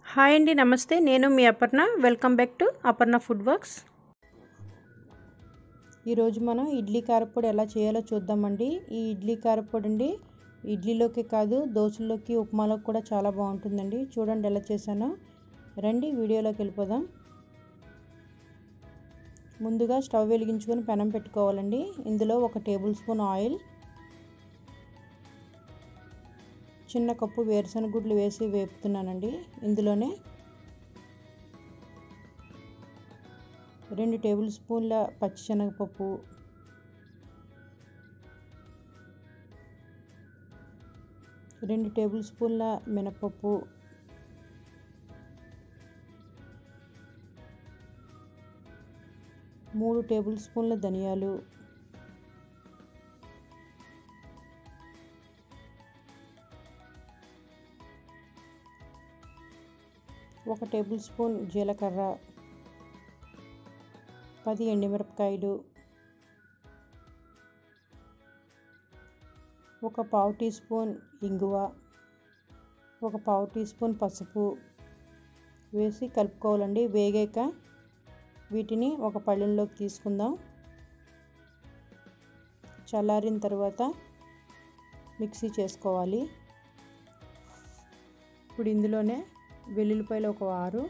hi అండి నమస్తే నేను మీ Aparna welcome back to Aparna food works ఈరోజు మనం ఇడ్లీ కారపొడి ఎలా చేయాలో చూద్దామండి ఈ ఇడ్లీ కారపొడి అండి ఇడ్లీలోకి కాదు దోశల్లోకి ఉప్మాలోకి కూడా చాలా బాగుంటుందండి చూడండి ఎలా చేశానో రండి వీడియోలోకి వెళ్ళిపోదాం ముందుగా స్టవ్ వెలిగించుకొని పెనం పెట్టుకోవాలండి ఇందులో ఒక టేబుల్ స్పూన్ ఆయిల్ చిన్న కప్పు వేరుశనగ గుడ్లు వేసి వేపుతున్నానండి ఇందులోనే రెండు టేబుల్ స్పూన్ల పచ్చిశనగపప్పు రెండు టేబుల్ స్పూన్ల మినపప్పు మూడు టేబుల్ స్పూన్ల ధనియాలు ఒక టేబుల్ స్పూన్ జీలకర్ర పది ఎండుమిరపకాయలు ఒక పావు టీ స్పూన్ ఇంగువ ఒక పావు టీ స్పూన్ పసుపు వేసి కలుపుకోవాలండి వేగాక వీటిని ఒక పళ్ళెంలోకి తీసుకుందాం చల్లారిన తర్వాత మిక్సీ చేసుకోవాలి ఇప్పుడు ఇందులోనే వెల్లుల్లిపాయలు ఒక ఆరు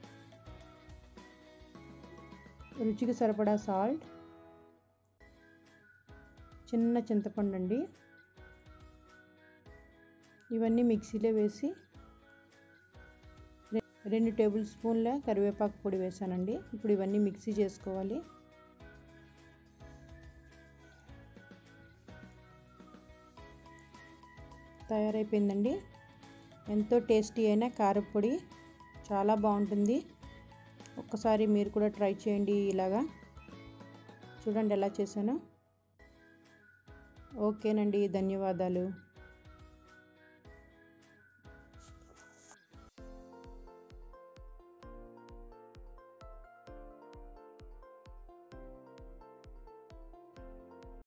రుచికి సరిపడా సాల్ట్ చిన్న చింతపండు అండి ఇవన్నీ మిక్సీలో వేసి రెండు టేబుల్ స్పూన్ల కరివేపాకు పొడి వేసానండి ఇప్పుడు ఇవన్నీ మిక్సీ చేసుకోవాలి తయారైపోయిందండి ఎంతో టేస్టీ అయిన కారపొడి చాలా బాగుంటుంది ఒక్కసారి మీరు కూడా ట్రై చేయండి ఇలాగా చూడండి ఎలా చేశానో ఓకేనండి ధన్యవాదాలు